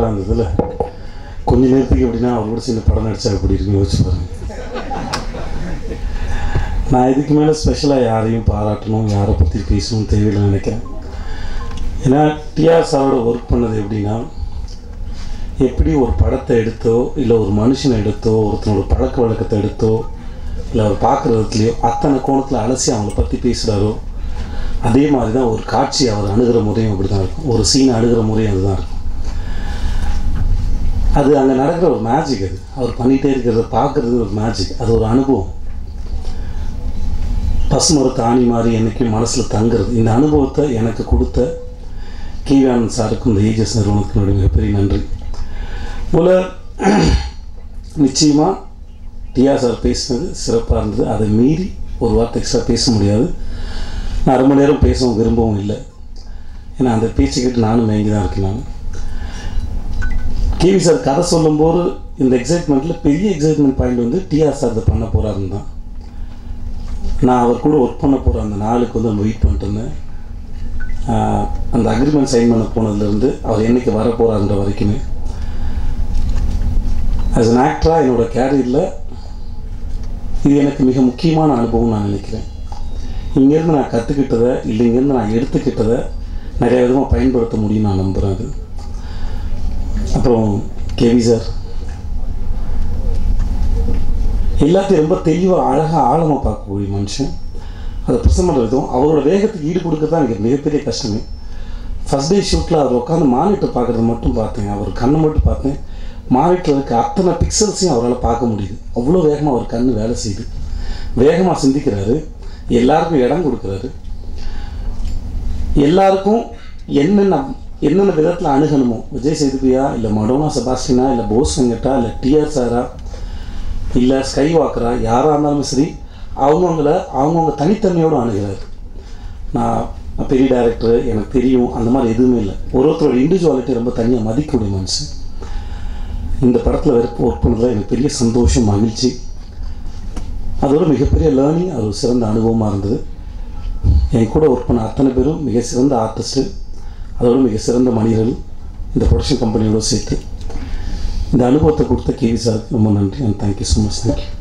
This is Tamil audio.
இருந்ததுல கொஞ்ச நேரத்துக்கு எப்படின்னா அவர் கூட சேர்ந்து படம் நடிச்சா எப்படி இருக்குன்னு யோசிச்சு பாருங்க நான் இதுக்கு மேலே ஸ்பெஷலாக யாரையும் பாராட்டணும் யாரை பற்றி பேசணும் தேவையில்லைன்னு நினைக்கிறேன் ஏன்னா டிஆர் சாரோட ஒர்க் பண்ணது எப்படின்னா எப்படி ஒரு படத்தை எடுத்தோ இல்லை ஒரு மனுஷனை எடுத்தோ ஒருத்தனோட பழக்க வழக்கத்தை எடுத்தோ இல்லை அவர் பார்க்குற விதத்துலையோ அத்தனை கோணத்தில் அலசி அவங்கள பற்றி பேசுகிறாரோ அதே மாதிரி தான் ஒரு காட்சி அவர் அணுகிற முறையும் அப்படி தான் இருக்கும் ஒரு சீன் அணுகிற முறையும் அதுதான் இருக்கும் அது அங்கே நடக்கிற ஒரு மேஜிக் அது அவர் பண்ணிகிட்டே இருக்கிறத பார்க்குறது ஒரு மேஜிக் அது ஒரு அனுபவம் பசுமரத்து ஆணி மாதிரி என்றைக்கும் மனசில் தங்குறது இந்த அனுபவத்தை எனக்கு கொடுத்த கீவானந்த் சாருக்கும் இந்த ஏஜஸ் நிறுவனத்துக்கு என்னுடைய மிகப்பெரிய நன்றி போல் நிச்சயமாக டிஆ சார் பேசினது சிறப்பாக இருந்தது அதை மீறி ஒரு வார்த்தை எக்ஸ்ட்ரா பேச முடியாது நான் அரை மணி நேரம் பேசவும் விரும்பவும் இல்லை ஏன்னா அந்த பேச்சு கேட்டு நானும் மயங்கி தான் இருக்கேன் நான் கேவி சார் கதை சொல்லும்போது இந்த எக்ஸைட்மெண்ட்டில் பெரிய எக்ஸைட்மெண்ட் பாயிண்ட் வந்து டிஆர் சார் இதை பண்ண போகிறாருன்னு தான் நான் அவர் கூட ஒர்க் பண்ண போகிற அந்த நாளுக்கு வந்து வெயிட் பண்ணிட்டு இருந்தேன் ஆஹ் அந்த அக்ரிமெண்ட் சைன் பண்ண போனதுலேருந்து அவர் என்னைக்கு வர போகிறாருன்ற வரைக்குமே ஆஸ் an ஆக்டராக என்னோடய கேரியரில் இது எனக்கு மிக முக்கியமான அனுபவம் நான் நினைக்கிறேன் இங்கேருந்து நான் கற்றுக்கிட்டதை இல்லை இங்கேருந்து நான் எடுத்துக்கிட்டதை நிறைய விதமாக பயன்படுத்த முடியும் நான் நம்புகிறேன் அது அப்புறம் கேவி சார் எல்லாத்தையும் ரொம்ப தெளிவாக அழகாக ஆழமாக பார்க்கக்கூடிய மனுஷன் அதை ப்ரெசென்ட் பண்ணுற விதம் அவரோட வேகத்துக்கு ஈடு கொடுக்க தான் எனக்கு மிகப்பெரிய கஷ்டமே ஃபஸ்ட் டே ஷூட்டில் அவர் உட்காந்து மானிட்டர் பார்க்குறது மட்டும் பார்த்தேன் அவர் கண்ணை மட்டும் பார்த்தேன் மானிட்டர் இருக்க அத்தனை பிக்சல்ஸையும் அவரால் பார்க்க முடியுது அவ்வளோ வேகமாக அவர் கண் வேலை செய்யுது வேகமாக சிந்திக்கிறாரு எல்லாருக்கும் இடம் கொடுக்குறாரு எல்லாருக்கும் என்னென்ன என்னென்ன விதத்தில் அணுகணுமோ விஜய் சேதுபியா இல்லை மடோனா செபாஸ்டினா இல்லை போஸ் வெங்கட்டா இல்லை டிஆர் சாரா இல்லை ஸ்கை வாக்கரா யாராக இருந்தாலும் சரி அவங்கவுங்கள அவங்கவுங்க தனித்தன்மையோடு அணுகிறாரு நான் நான் பெரிய டேரக்டர் எனக்கு தெரியும் அந்த மாதிரி எதுவுமே இல்லை ஒரு ஒருத்தரோட இண்டிவிஜுவாலிட்டி ரொம்ப தனியாக மதிக்கக்கூடிய மனுஷன் இந்த படத்தில் ஒர்க் பண்ணதில் எனக்கு பெரிய சந்தோஷம் மகிழ்ச்சி அதோட மிகப்பெரிய லேர்னிங் அது ஒரு சிறந்த அனுபவமாக இருந்தது என் கூட ஒர்க் பண்ண அத்தனை பேரும் மிக சிறந்த ஆர்டிஸ்ட்டு அதோட மிக சிறந்த மனிதர்கள் இந்த ப்ரொடக்ஷன் கம்பெனியோட சேர்த்து இந்த அனுபவத்தை கொடுத்த கேவி சாருக்கு ரொம்ப நன்றி and thank you so much thank you